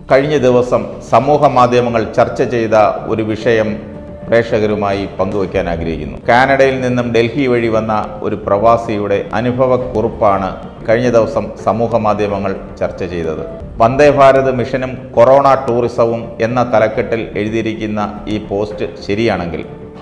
കഴിഞ്ഞ ദിവസം സമൂഹ മാധ്യമങ്ങൾ ചർച്ച ചെയ്ത ഒരു വിഷയം പ്രേക്ഷകരുമായി പങ്കുവയ്ക്കാൻ ആഗ്രഹിക്കുന്നു കാനഡയിൽ നിന്നും ഡൽഹി വഴി വന്ന ഒരു പ്രവാസിയുടെ അനുഭവക്കുറിപ്പാണ് കഴിഞ്ഞ ദിവസം സമൂഹ മാധ്യമങ്ങൾ ചർച്ച ചെയ്തത് വന്ദേ ഭാരത് മിഷനും കൊറോണ ടൂറിസവും എന്ന തലക്കെട്ടിൽ എഴുതിയിരിക്കുന്ന ഈ പോസ്റ്റ് ശരിയാണെങ്കിൽ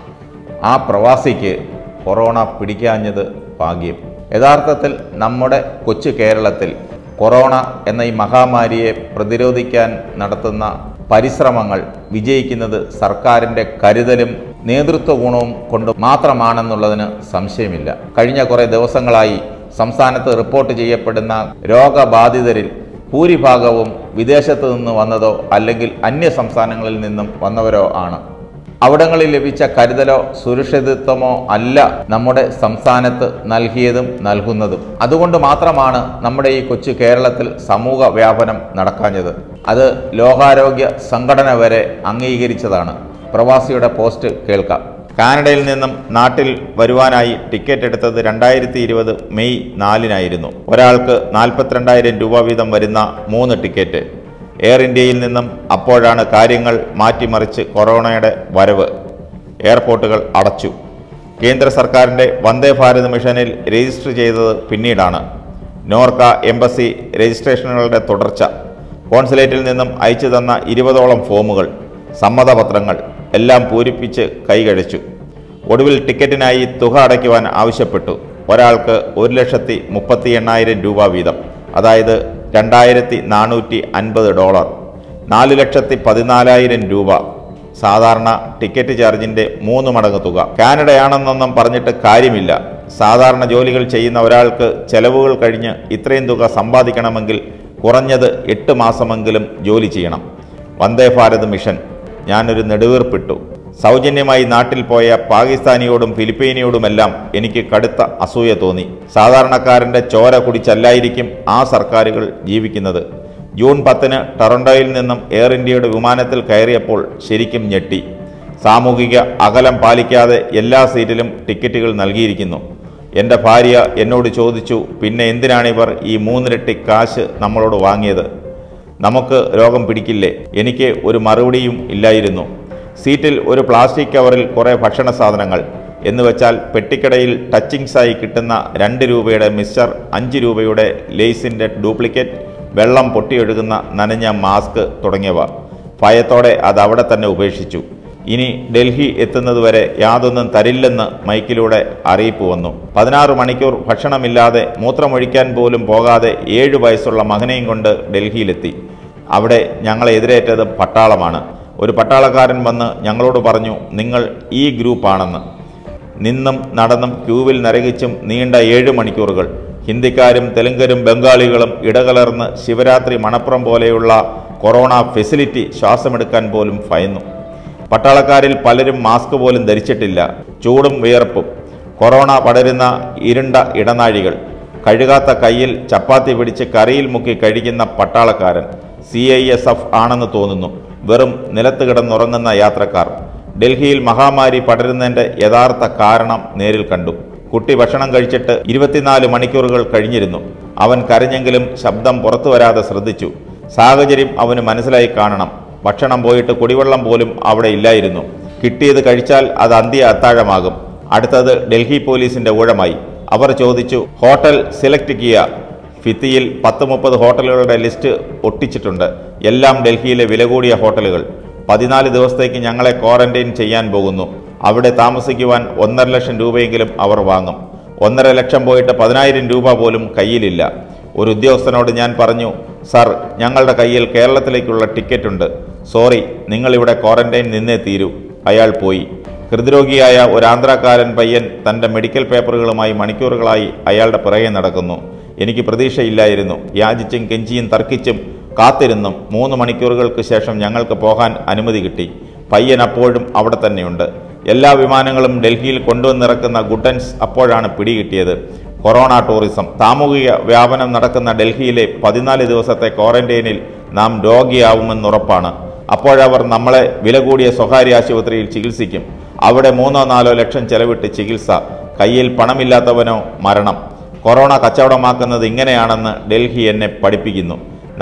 ആ പ്രവാസിക്ക് കൊറോണ പിടിക്കാഞ്ഞത് ഭാഗ്യം യഥാർത്ഥത്തിൽ നമ്മുടെ കൊച്ചു കേരളത്തിൽ കൊറോണ എന്ന ഈ മഹാമാരിയെ പ്രതിരോധിക്കാൻ നടത്തുന്ന പരിശ്രമങ്ങൾ വിജയിക്കുന്നത് സർക്കാരിൻ്റെ കരുതലും നേതൃത്വ ഗുണവും കൊണ്ട് മാത്രമാണെന്നുള്ളതിന് സംശയമില്ല കഴിഞ്ഞ കുറേ ദിവസങ്ങളായി സംസ്ഥാനത്ത് റിപ്പോർട്ട് ചെയ്യപ്പെടുന്ന രോഗബാധിതരിൽ ഭൂരിഭാഗവും വിദേശത്ത് നിന്ന് വന്നതോ അല്ലെങ്കിൽ അന്യ സംസ്ഥാനങ്ങളിൽ നിന്നും വന്നവരോ ആണ് അവിടങ്ങളിൽ ലഭിച്ച കരുതലോ സുരക്ഷിതത്വമോ അല്ല നമ്മുടെ സംസ്ഥാനത്ത് നൽകിയതും നൽകുന്നതും അതുകൊണ്ട് മാത്രമാണ് നമ്മുടെ ഈ കൊച്ചു കേരളത്തിൽ സമൂഹ വ്യാപനം നടക്കാഞ്ഞത് അത് ലോകാരോഗ്യ സംഘടന വരെ അംഗീകരിച്ചതാണ് പ്രവാസിയുടെ പോസ്റ്റ് കേൾക്കാം കാനഡയിൽ നിന്നും നാട്ടിൽ വരുവാനായി ടിക്കറ്റ് എടുത്തത് രണ്ടായിരത്തി ഇരുപത് മെയ് നാലിനായിരുന്നു ഒരാൾക്ക് നാൽപ്പത്തിരണ്ടായിരം രൂപ വീതം വരുന്ന മൂന്ന് ടിക്കറ്റ് എയർ ഇന്ത്യയിൽ നിന്നും അപ്പോഴാണ് കാര്യങ്ങൾ മാറ്റിമറിച്ച് കൊറോണയുടെ വരവ് എയർപോർട്ടുകൾ അടച്ചു കേന്ദ്ര സർക്കാരിൻ്റെ വന്ദേ ഭാരത് മിഷനിൽ രജിസ്റ്റർ ചെയ്തത് പിന്നീടാണ് നോർക്ക എംബസി രജിസ്ട്രേഷനുകളുടെ തുടർച്ച കോൺസുലേറ്റിൽ നിന്നും അയച്ചു തന്ന ഇരുപതോളം ഫോമുകൾ സമ്മതപത്രങ്ങൾ എല്ലാം പൂരിപ്പിച്ച് കൈകഴിച്ചു ഒടുവിൽ ടിക്കറ്റിനായി തുക അടയ്ക്കുവാൻ ആവശ്യപ്പെട്ടു ഒരാൾക്ക് ഒരു ലക്ഷത്തി മുപ്പത്തി എണ്ണായിരം രൂപ വീതം അതായത് രണ്ടായിരത്തി നാനൂറ്റി അൻപത് ഡോളർ നാല് ലക്ഷത്തി പതിനാലായിരം രൂപ സാധാരണ ടിക്കറ്റ് ചാർജിൻ്റെ മൂന്ന് മടങ്ങ് തുക കാനഡയാണെന്നൊന്നും പറഞ്ഞിട്ട് കാര്യമില്ല സാധാരണ ജോലികൾ ചെയ്യുന്ന ഒരാൾക്ക് ചെലവുകൾ കഴിഞ്ഞ് ഇത്രയും തുക സമ്പാദിക്കണമെങ്കിൽ കുറഞ്ഞത് എട്ട് മാസമെങ്കിലും ജോലി ചെയ്യണം വന്ദേ ഭാരത് മിഷൻ ഞാനൊരു നെടുവീർപ്പിട്ടു സൗജന്യമായി നാട്ടിൽ പോയ പാകിസ്ഥാനിയോടും ഫിലിപ്പീനിയോടുമെല്ലാം എനിക്ക് കടുത്ത അസൂയ തോന്നി സാധാരണക്കാരൻ്റെ ചോര കുടിച്ചല്ലായിരിക്കും ആ സർക്കാരുകൾ ജീവിക്കുന്നത് ജൂൺ പത്തിന് ടൊറൻഡോയിൽ നിന്നും എയർ ഇന്ത്യയുടെ വിമാനത്തിൽ കയറിയപ്പോൾ ശരിക്കും ഞെട്ടി സാമൂഹിക അകലം പാലിക്കാതെ എല്ലാ സീറ്റിലും ടിക്കറ്റുകൾ നൽകിയിരിക്കുന്നു എൻ്റെ ഭാര്യ എന്നോട് ചോദിച്ചു പിന്നെ എന്തിനാണിവർ ഈ മൂന്നിരട്ടി കാശ് നമ്മളോട് വാങ്ങിയത് നമുക്ക് രോഗം പിടിക്കില്ലേ എനിക്ക് ഒരു മറുപടിയും ഇല്ലായിരുന്നു സീറ്റിൽ ഒരു പ്ലാസ്റ്റിക് കവറിൽ കുറേ ഭക്ഷണ സാധനങ്ങൾ എന്ന് വെച്ചാൽ പെട്ടിക്കടയിൽ ടച്ചിങ്സായി കിട്ടുന്ന രണ്ട് രൂപയുടെ മിക്സർ അഞ്ച് രൂപയുടെ ലേസിൻ്റെ ഡ്യൂപ്ലിക്കേറ്റ് വെള്ളം പൊട്ടിയൊഴുകുന്ന നനഞ്ഞ മാസ്ക് തുടങ്ങിയവ ഭയത്തോടെ അത് അവിടെ തന്നെ ഉപേക്ഷിച്ചു ഇനി ഡൽഹി എത്തുന്നതുവരെ യാതൊന്നും തരില്ലെന്ന് മൈക്കിലൂടെ അറിയിപ്പ് വന്നു പതിനാറ് മണിക്കൂർ ഭക്ഷണമില്ലാതെ മൂത്രമൊഴിക്കാൻ പോലും പോകാതെ ഏഴു വയസ്സുള്ള മകനെയും കൊണ്ട് ഡൽഹിയിലെത്തി അവിടെ ഞങ്ങളെ എതിരേറ്റത് പട്ടാളമാണ് ഒരു പട്ടാളക്കാരൻ വന്ന് ഞങ്ങളോട് പറഞ്ഞു നിങ്ങൾ ഈ ഗ്രൂപ്പാണെന്ന് നിന്നും നടന്നും ക്യൂവിൽ നരകിച്ചും നീണ്ട ഏഴ് മണിക്കൂറുകൾ ഹിന്ദിക്കാരും തെലുങ്കരും ബംഗാളികളും ഇടകലർന്ന് ശിവരാത്രി മണപ്പുറം പോലെയുള്ള കൊറോണ ഫെസിലിറ്റി ശ്വാസമെടുക്കാൻ പോലും ഭയന്നു പട്ടാളക്കാരിൽ പലരും മാസ്ക് പോലും ധരിച്ചിട്ടില്ല ചൂടും വിയർപ്പും കൊറോണ പടരുന്ന ഇരുണ്ട ഇടനാഴികൾ കഴുകാത്ത കയ്യിൽ ചപ്പാത്തി പിടിച്ച് കറിയിൽ മുക്കി കഴിക്കുന്ന പട്ടാളക്കാരൻ സി ഐ എസ് എഫ് ആണെന്ന് തോന്നുന്നു വെറും നിലത്ത് കിടന്നുറങ്ങുന്ന യാത്രക്കാർ ഡൽഹിയിൽ മഹാമാരി പടരുന്നതിൻ്റെ യഥാർത്ഥ കാരണം നേരിൽ കണ്ടു കുട്ടി ഭക്ഷണം കഴിച്ചിട്ട് ഇരുപത്തിനാല് മണിക്കൂറുകൾ കഴിഞ്ഞിരുന്നു അവൻ കരഞ്ഞെങ്കിലും ശബ്ദം പുറത്തു വരാതെ ശ്രദ്ധിച്ചു സാഹചര്യം അവന് മനസ്സിലായി കാണണം ഭക്ഷണം പോയിട്ട് കുടിവെള്ളം പോലും അവിടെ ഇല്ലായിരുന്നു കിട്ടിയത് കഴിച്ചാൽ അത് അന്ത്യ അത്താഴമാകും അടുത്തത് ഡൽഹി പോലീസിന്റെ ഊഴമായി അവർ ചോദിച്ചു ഹോട്ടൽ സെലക്ട് ചെയ്യുക ഫിത്തിയിൽ പത്ത് മുപ്പത് ഹോട്ടലുകളുടെ ലിസ്റ്റ് ഒട്ടിച്ചിട്ടുണ്ട് എല്ലാം ഡൽഹിയിലെ വില കൂടിയ ഹോട്ടലുകൾ പതിനാല് ദിവസത്തേക്ക് ഞങ്ങളെ ക്വാറന്റൈൻ ചെയ്യാൻ പോകുന്നു അവിടെ താമസിക്കുവാൻ ഒന്നര ലക്ഷം രൂപയെങ്കിലും അവർ വാങ്ങും ഒന്നര ലക്ഷം പോയിട്ട് പതിനായിരം രൂപ പോലും കയ്യിലില്ല ഒരു ഉദ്യോഗസ്ഥനോട് ഞാൻ പറഞ്ഞു സർ ഞങ്ങളുടെ കയ്യിൽ കേരളത്തിലേക്കുള്ള ടിക്കറ്റ് ഉണ്ട് സോറി നിങ്ങളിവിടെ ക്വാറന്റൈൻ നിന്നേ തീരൂ അയാൾ പോയി ഹൃദ്രോഗിയായ ഒരു ആന്ധ്രാക്കാരൻ പയ്യൻ തൻ്റെ മെഡിക്കൽ പേപ്പറുകളുമായി മണിക്കൂറുകളായി അയാളുടെ പിറകെ നടക്കുന്നു എനിക്ക് പ്രതീക്ഷയില്ലായിരുന്നു യാചിച്ചും കെഞ്ചിയും തർക്കിച്ചും കാത്തിരുന്നും മൂന്ന് മണിക്കൂറുകൾക്ക് ശേഷം ഞങ്ങൾക്ക് പോകാൻ അനുമതി കിട്ടി പയ്യൻ അപ്പോഴും അവിടെ തന്നെയുണ്ട് എല്ലാ വിമാനങ്ങളും ഡൽഹിയിൽ കൊണ്ടുവന്നിറക്കുന്ന ഗുഡൻസ് അപ്പോഴാണ് പിടികിട്ടിയത് കൊറോണ ടൂറിസം സാമൂഹിക വ്യാപനം നടക്കുന്ന ഡൽഹിയിലെ പതിനാല് ദിവസത്തെ ക്വാറന്റൈനിൽ നാം രോഗിയാവുമെന്നുറപ്പാണ് അപ്പോഴവർ നമ്മളെ വില കൂടിയ സ്വകാര്യ ആശുപത്രിയിൽ ചികിത്സിക്കും അവിടെ മൂന്നോ നാലോ ലക്ഷം ചെലവിട്ട് ചികിത്സ കയ്യിൽ പണമില്ലാത്തവനോ മരണം കൊറോണ കച്ചവടമാക്കുന്നത് ഇങ്ങനെയാണെന്ന് ഡൽഹി എന്നെ പഠിപ്പിക്കുന്നു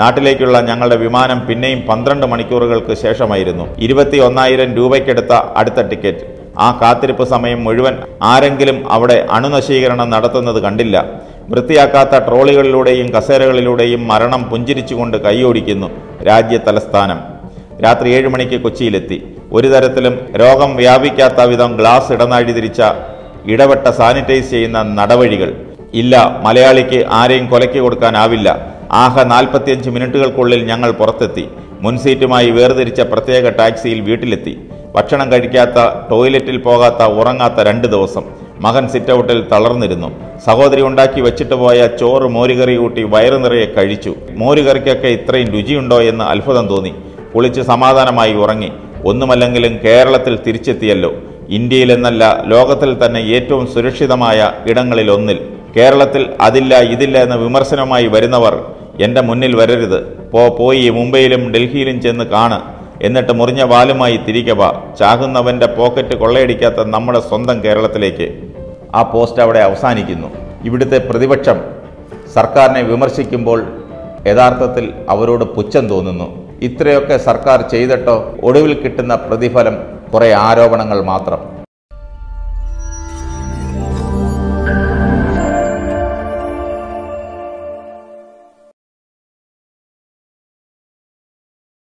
നാട്ടിലേക്കുള്ള ഞങ്ങളുടെ വിമാനം പിന്നെയും പന്ത്രണ്ട് മണിക്കൂറുകൾക്ക് ശേഷമായിരുന്നു ഇരുപത്തി ഒന്നായിരം രൂപയ്ക്കെടുത്ത അടുത്ത ടിക്കറ്റ് ആ കാത്തിരിപ്പ് സമയം മുഴുവൻ ആരെങ്കിലും അവിടെ അണുനശീകരണം നടത്തുന്നത് കണ്ടില്ല വൃത്തിയാക്കാത്ത ട്രോളികളിലൂടെയും കസേരകളിലൂടെയും മരണം പുഞ്ചിരിച്ചുകൊണ്ട് കൈയോടിക്കുന്നു രാജ്യ തലസ്ഥാനം രാത്രി ഏഴ് മണിക്ക് കൊച്ചിയിലെത്തി ഒരു തരത്തിലും രോഗം വ്യാപിക്കാത്ത വിധം ഗ്ലാസ് ഇടനാഴി തിരിച്ച ഇടവെട്ട സാനിറ്റൈസ് ചെയ്യുന്ന നടവഴികൾ ഇല്ല മലയാളിക്ക് ആരെയും കൊലയ്ക്ക് കൊടുക്കാനാവില്ല ആകെ നാൽപ്പത്തിയഞ്ച് മിനിറ്റുകൾക്കുള്ളിൽ ഞങ്ങൾ പുറത്തെത്തി മുൻസീറ്റുമായി വേർതിരിച്ച പ്രത്യേക ടാക്സിയിൽ വീട്ടിലെത്തി ഭക്ഷണം കഴിക്കാത്ത ടോയ്ലറ്റിൽ പോകാത്ത ഉറങ്ങാത്ത രണ്ട് ദിവസം മകൻ സിറ്റൗട്ടിൽ തളർന്നിരുന്നു സഹോദരി ഉണ്ടാക്കി വെച്ചിട്ട് പോയ ചോറ് മോരുകറി കൂട്ടി വയറു നിറയെ കഴിച്ചു മോരുകറിക്കൊക്കെ ഇത്രയും രുചിയുണ്ടോ എന്ന് അത്ഭുതം തോന്നി കുളിച്ച് സമാധാനമായി ഉറങ്ങി ഒന്നുമല്ലെങ്കിലും കേരളത്തിൽ തിരിച്ചെത്തിയല്ലോ ഇന്ത്യയിലെന്നല്ല ലോകത്തിൽ തന്നെ ഏറ്റവും സുരക്ഷിതമായ ഇടങ്ങളിൽ ഒന്നിൽ കേരളത്തിൽ അതില്ല ഇതില്ല എന്ന വിമർശനവുമായി വരുന്നവർ എൻ്റെ മുന്നിൽ വരരുത് പോ പോയി മുംബൈയിലും ഡൽഹിയിലും ചെന്ന് കാണ് എന്നിട്ട് മുറിഞ്ഞ വാലുമായി തിരികെ വാ ചാകുന്നവൻ്റെ പോക്കറ്റ് കൊള്ളയടിക്കാത്ത നമ്മുടെ സ്വന്തം കേരളത്തിലേക്ക് ആ പോസ്റ്റ് അവിടെ അവസാനിക്കുന്നു ഇവിടുത്തെ പ്രതിപക്ഷം സർക്കാരിനെ വിമർശിക്കുമ്പോൾ യഥാർത്ഥത്തിൽ അവരോട് പുച്ഛം തോന്നുന്നു ഇത്രയൊക്കെ സർക്കാർ ചെയ്തിട്ടോ ഒടുവിൽ കിട്ടുന്ന പ്രതിഫലം കുറേ ആരോപണങ്ങൾ മാത്രം